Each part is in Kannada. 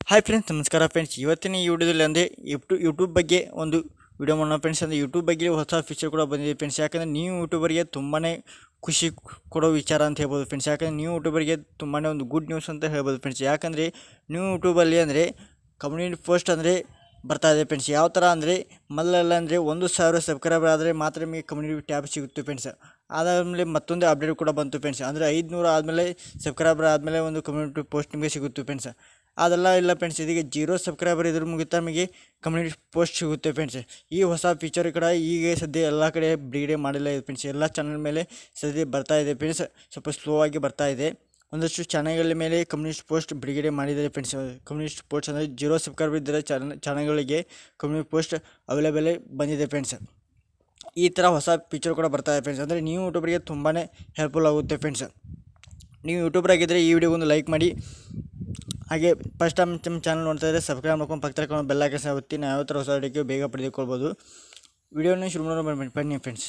ಹಾಯ್ ಫ್ರೆಂಡ್ಸ್ ನಮಸ್ಕಾರ ಫ್ರೆಂಡ್ಸ್ ಇವತ್ತಿನ ಈ ವಿಡಿಯೋದಲ್ಲಿ ಅಂದರೆ ಯೂಟ್ಯೂ ಯೂಟ್ಯೂಬ್ ಬಗ್ಗೆ ಒಂದು ವಿಡಿಯೋ ಮಾಡೋಣ ಫ್ರೆಂಡ್ಸ್ ಅಂದರೆ ಯೂಟ್ಯೂಬ್ ಬಗ್ಗೆ ಹೊಸ ಫೀಚರ್ ಕೂಡ ಬಂದಿದೆ ಫ್ರೆಂಡ್ಸ್ ಯಾಕಂದರೆ ನೀವು ಯೂಟ್ಯೂಬರ್ಗೆ ತುಂಬಾ ಖುಷಿ ಕೊಡೋ ವಿಚಾರ ಅಂತ ಹೇಳ್ಬೋದು ಫ್ರೆಂಡ್ಸ್ ಯಾಕಂದರೆ ನೀವು ಯೂಟ್ಯೂಬರ್ಗೆ ತುಂಬಾ ಒಂದು ಗುಡ್ ನ್ಯೂಸ್ ಅಂತ ಹೇಳ್ಬೋದು ಫ್ರೆಂಡ್ಸ್ ಯಾಕಂದರೆ ನೀವು ಯೂಟ್ಯೂಬಲ್ಲಿ ಅಂದರೆ ಕಮ್ಯುನಿಟಿ ಪೋಸ್ಟ್ ಅಂದರೆ ಬರ್ತಾ ಇದೆ ಫ್ರೆಂಡ್ಸ್ ಯಾವ ಥರ ಅಂದರೆ ಮೊದಲೆಲ್ಲ ಅಂದರೆ ಒಂದು ಸಾವಿರ ಸಬ್ಸ್ಕ್ರೈಬರ್ ಆದರೆ ಮಾತ್ರ ನಿಮಗೆ ಕಮ್ಯುನಿಟಿ ಟ್ಯಾಬ್ ಸಿಗುತ್ತೆ ಫ್ರೆಂಡ್ಸ್ ಅದಾದಮೇಲೆ ಮತ್ತೊಂದು ಅಪ್ಡೇಟ್ ಕೂಡ ಬಂತು ಫ್ರೆಂಡ್ಸ್ ಅಂದರೆ ಐದುನೂರು ಆದಮೇಲೆ ಸಬ್ಸ್ಕ್ರೈಬರ್ ಆದಮೇಲೆ ಒಂದು ಕಮ್ಯುನಿಟಿ ಪೋಸ್ಟ್ ನಿಮಗೆ ಸಿಗುತ್ತೆ ಫ್ರೆಂಡ್ಸ್ ಅದೆಲ್ಲ ಇಲ್ಲ ಫ್ರೆಂಡ್ಸ್ ಇದೀಗ ಜೀರೋ ಸಬ್ಸ್ಕ್ರೈಬರ್ ಇದ್ರ ಮುಗಿತಾ ನಮಗೆ ಕಮ್ಯುನಿಟಿ ಪೋಸ್ಟ್ ಸಿಗುತ್ತೆ ಫ್ರೆಂಡ್ಸ್ ಈ ಹೊಸ ಫೀಚರ್ ಕೂಡ ಈಗ ಸದ್ಯ ಎಲ್ಲ ಕಡೆ ಬಿಡುಗಡೆ ಮಾಡಿಲ್ಲ ಇದೆ ಫ್ರೆಂಡ್ಸ್ ಎಲ್ಲ ಚಾನಲ್ ಮೇಲೆ ಸದ್ಯ ಬರ್ತಾ ಇದೆ ಫ್ರೆಂಡ್ಸ್ ಸ್ವಲ್ಪ ಸ್ಲೋ ಆಗಿ ಬರ್ತಾ ಇದೆ ಒಂದಷ್ಟು ಚಾನಲ್ಗಳ ಮೇಲೆ ಕಮ್ಯುನಿಸ್ಟ್ ಪೋಸ್ಟ್ ಬಿಡುಗಡೆ ಮಾಡಿದ್ದಾರೆ ಫ್ರೆಂಡ್ಸ್ ಕಮ್ಯುನಿಸ್ಟ್ ಪೋಸ್ಟ್ ಅಂದರೆ ಜೀರೋ ಸಬ್ಸ್ಕ್ರೈಬರ್ ಇದ್ದರೆ ಚಾನಲ್ ಚಾನಲ್ಗಳಿಗೆ ಕಮ್ಯುನಿಟಿ ಪೋಸ್ಟ್ ಅವೈಲೇಬಲ್ ಬಂದಿದೆ ಫ್ರೆಂಡ್ಸ್ ಈ ಥರ ಹೊಸ ಫೀಚರ್ ಕೂಡ ಬರ್ತಾ ಇದೆ ಫ್ರೆಂಡ್ಸ್ ಅಂದರೆ ನೀವು ಯೂಟ್ಯೂಬರಿಗೆ ತುಂಬಾ ಹೆಲ್ಪ್ಫುಲ್ ಆಗುತ್ತೆ ಫ್ರೆಂಡ್ಸ್ ನೀವು ಯೂಟ್ಯೂಬರ್ ಆಗಿದ್ದರೆ ಈ ವಿಡಿಯೋಗೊಂದು ಲೈಕ್ ಮಾಡಿ ಹಾಗೆ ಫಸ್ಟ್ ಟೈಮ್ ನಮ್ಮ ಚಾನಲ್ ನೋಡ್ತಾ ಇದ್ದರೆ ಸಬ್ಸ್ಕ್ರೈಬ್ ಮಾಡ್ಕೊಂಡು ಪಕ್ಕದಲ್ಲಿ ಬೆಲ್ ಹಾಕಿ ಒತ್ತಿ ನಾವು ಯಾವ ಥರ ಹೊಸ ವಿಡಿಯೋಗೆ ಬೇಗ ಪಡೆದುಕೊಳ್ಬೋದು ವಿಡಿಯೋನ ಶುರು ಮಾಡೋಣ ಬನ್ನಿ ಬನ್ನಿ ಫ್ರೆಂಡ್ಸ್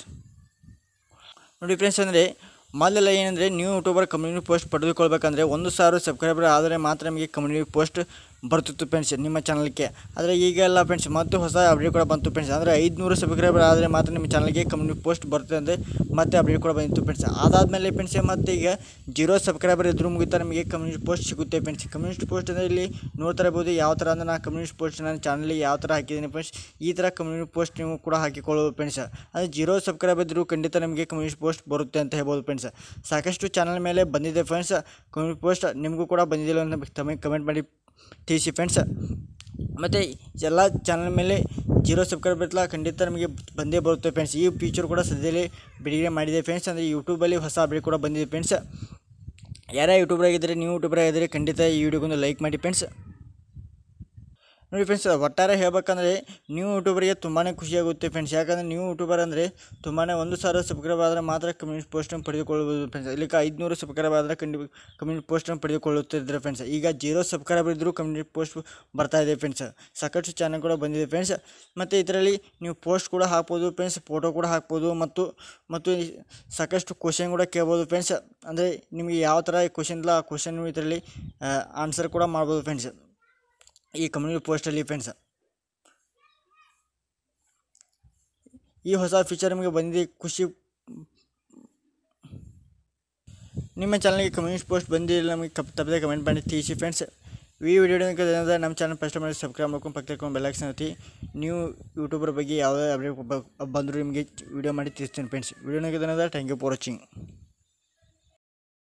ನೋಡಿ ಫ್ರೆಂಡ್ಸ್ ಅಂದರೆ ಮೊದಲೆಲ್ಲ ಏನಂದರೆ ನೀವು ಯೂಟ್ಯೂಬರ್ ಕಮ್ಯುನಿಟಿ ಪೋಸ್ಟ್ ಪಡೆದುಕೊಳ್ಬೇಕಂದ್ರೆ ಒಂದು ಸಾವಿರ ಸಬ್ಸ್ಕ್ರೈಬರ್ ಆದರೆ ಮಾತ್ರ ನಮಗೆ ಕಮ್ಯುನಿಟಿ ಪೋಸ್ಟ್ ಬರ್ತಿತ್ತು ಫ್ರೆಂಡ್ಸ್ ನಿಮ್ಮ ಚಾನಲ್ಗೆ ಆದರೆ ಈಗ ಎಲ್ಲ ಫ್ರೆಂಡ್ಸ್ ಮತ್ತು ಹೊಸ ಅಪ್ಡೇಟ್ ಕೂಡ ಬಂತು ಫ್ರೆಂಡ್ಸ್ ಅಂದರೆ ಐದುನೂರು ಸಬ್ಸ್ಕ್ರೈಬರ್ ಆದರೆ ಮಾತ್ರ ನಿಮ್ಮ ಚಾನಲ್ಗೆ ಕಮ್ಯುನಿಟಿ ಪೋಸ್ಟ್ ಬರ್ತದೆ ಅಂದರೆ ಮತ್ತೆ ಅಪ್ಡೇಟ್ ಕೂಡ ಬಂದಿತ್ತು ಫ್ರೆಂಡ್ಸ್ ಅದಾದಮೇಲೆ ಫ್ರೆಂಡ್ಸ್ ಮತ್ತು ಈಗ ಜೀರೋ ಸಬ್ಸ್ಕ್ರೈಬರ್ ಇದ್ರೂ ಮುಗಿತಾ ನಮಗೆ ಕಮ್ಯುನಿಟಿ ಪೋಸ್ಟ್ ಸಿಗುತ್ತೆ ಫ್ರೆಂಡ್ಸ್ ಕಮ್ಯುನಿಟಿ ಪೋಸ್ಟ್ ಅಂದರೆ ಇಲ್ಲಿ ನೋಡ್ತಾ ಇರ್ಬೋದು ಯಾವ ಥರ ಅಂದರೆ ನಾನು ಕಮ್ಯುನಿಟಿ ಪೋಸ್ಟ್ ನನ್ನ ಚಾನಲಿಗೆ ಯಾವ ಥರ ಹಾಕಿದ್ದೀನಿ ಫ್ರೆಂಡ್ಸ್ ಈ ಥರ ಕಮ್ಯುನಿಟಿ ಪೋಸ್ಟ್ ನೀವು ಕೂಡ ಹಾಕಿಕೊಳ್ಳೋದು ಫ್ರೆಂಡ್ಸ್ ಅಂದರೆ ಜೀರೋ ಸಬ್ಸ್ಕ್ರೈಬರ್ ಇದ್ದರೂ ಖಂಡಿತ ನಿಮಗೆ ಕಮ್ಯುನಿಟಿ ಪೋಸ್ಟ್ ಬರುತ್ತೆ ಅಂತ ಹೇಳ್ಬೋದು ಫ್ರೆಂಡ್ಸ್ ಸಾಕಷ್ಟು ಚಾನಲ್ ಮೇಲೆ ಬಂದಿದೆ ಫ್ರೆಂಡ್ಸ್ ಕಮ್ಯುನಿಟಿ ಪೋಸ್ಟ್ ನಿಮಗೂ ಕೂಡ ಬಂದಿದ್ದಿಲ್ಲ ಅಂತ ತಮಗೆ ಕಮೆಂಟ್ ಮಾಡಿ ತಿಳಿಸಿ ಫ್ರೆಂಡ್ಸ್ ಮತ್ತು ಎಲ್ಲ ಚಾನಲ್ ಮೇಲೆ ಜೀರೋ ಸಬ್ಸ್ಕ್ರೈಬರ್ ಇತ್ತಲ್ಲ ಖಂಡಿತ ನಮಗೆ ಬಂದೇ ಬರುತ್ತೆ ಫ್ರೆಂಡ್ಸ್ ಈ ಫೀಚರ್ ಕೂಡ ಸದ್ಯದಲ್ಲೇ ಬಿಡುಗಡೆ ಮಾಡಿದೆ ಫ್ರೆಂಡ್ಸ್ ಅಂದರೆ ಯೂಟ್ಯೂಬಲ್ಲಿ ಹೊಸ ಅಪ್ಡೇಟ್ ಕೂಡ ಬಂದಿದೆ ಫ್ರೆಂಡ್ಸ್ ಯಾರೇ ಯೂಟ್ಯೂಬರ್ ಆಗಿದ್ದರೆ ನೀವು ಯೂಟ್ಯೂಬರ್ ಆಗಿದ್ದರೆ ಖಂಡಿತ ಈ ವಿಡಿಯೋಗೊಂದು ಲೈಕ್ ಮಾಡಿ ಫ್ರೆಂಡ್ಸ್ ನೋಡಿ ಫ್ರೆಂಡ್ಸ್ ಒಟ್ಟಾರೆ ಹೇಳ್ಬೇಕಂದ್ರೆ ನೀವು ಯೂಟ್ಯೂಬರ್ಗೆ ತುಂಬಾ ಖುಷಿಯಾಗುತ್ತೆ ಫ್ರೆಂಡ್ಸ್ ಯಾಕಂದರೆ ನೀವು ಯೂಟ್ಯೂಬರ್ ಅಂದರೆ ತುಂಬಾ ಒಂದು ಸಾವಿರ ಸಬ್ಸ್ಕ್ರೈಬ್ ಆದರೆ ಮಾತ್ರ ಕಮ್ಯುನಿಟಿ ಪೋಸ್ಟನ್ನು ಪಡೆದುಕೊಳ್ಳಬಹುದು ಫ್ರೆಂಡ್ಸ್ ಇಲ್ಲಿಗೆ ಐದುನೂರು ಸಬ್ಸ್ಕ್ರೈಬ್ ಆದರೆ ಖಂಡಿ ಕಮ್ಯುನಿಟಿ ಪೋಸ್ಟನ್ನು ಪಡೆದುಕೊಳ್ಳುತ್ತಿದ್ದಾರೆ ಫ್ರೆಂಡ್ಸ್ ಈಗ ಜೀರೋ ಸಬ್ಸ್ಕ್ರೈಬರ್ ಇದ್ದರೂ ಕಮ್ಯುನಿಟಿ ಪೋಸ್ಟ್ ಬರ್ತಾ ಇದೆ ಫ್ರೆಂಡ್ಸ್ ಸಾಕಷ್ಟು ಚಾನಲ್ ಕೂಡ ಬಂದಿದೆ ಫ್ರೆಂಡ್ಸ್ ಮತ್ತು ಇದರಲ್ಲಿ ನೀವು ಪೋಸ್ಟ್ ಕೂಡ ಹಾಕ್ಬೋದು ಫ್ರೆಂಡ್ಸ್ ಫೋಟೋ ಕೂಡ ಹಾಕ್ಬೋದು ಮತ್ತು ಮತ್ತು ಸಾಕಷ್ಟು ಕ್ವಶನ್ ಕೂಡ ಕೇಳ್ಬೋದು ಫ್ರೆಂಡ್ಸ್ ಅಂದರೆ ನಿಮಗೆ ಯಾವ ಥರ ಕ್ವಶನ್ ಇಲ್ಲ ಆ ಕ್ವಶನ್ ನೀವು ಇದರಲ್ಲಿ ಆನ್ಸರ್ ಕೂಡ ಮಾಡ್ಬೋದು ಫ್ರೆಂಡ್ಸ್ ಈ ಕಮ್ಯುನಿಟಿ ಪೋಸ್ಟಲ್ಲಿ ಫ್ರೆಂಡ್ಸ್ ಈ ಹೊಸ ಫೀಚರ್ ನಿಮಗೆ ಬಂದಿದೆ ಖುಷಿ ನಿಮ್ಮ ಚಾನಲ್ಗೆ ಕಮ್ಯುನಿಟಿ ಪೋಸ್ಟ್ ಬಂದಿಲ್ಲ ನಮಗೆ ಕಪ್ ತಪ್ಪದೆ ಕಮೆಂಟ್ ಮಾಡಿ ತಿಳಿಸಿ ಫ್ರೆಂಡ್ಸ್ ಈ ವಿಡಿಯೋ ನಮ್ಮ ಚಾನಲ್ ಫಸ್ಟ್ ಮಾಡಿ ಸಬ್ಸ್ಕ್ರೈಬ್ ಮಾಡ್ಕೊಂಡು ಪಕ್ಕದಲ್ಲಿ ಬೆಲ್ ಹಾಕ್ಸಿ ನೊತ್ತಿ ನೀವು ಯೂಟ್ಯೂಬರ್ ಬಗ್ಗೆ ಯಾವುದೇ ಅಪ್ಡೇಟ್ ಬಂದರೂ ನಿಮಗೆ ವಿಡಿಯೋ ಮಾಡಿ ತಿಳಿಸ್ತೀನಿ ಫ್ರೆಂಡ್ಸ್ ವಿಡಿಯೋನಾಗ ಥ್ಯಾಂಕ್ ಯು ಫಾರ್ ವಾಚಿಂಗ್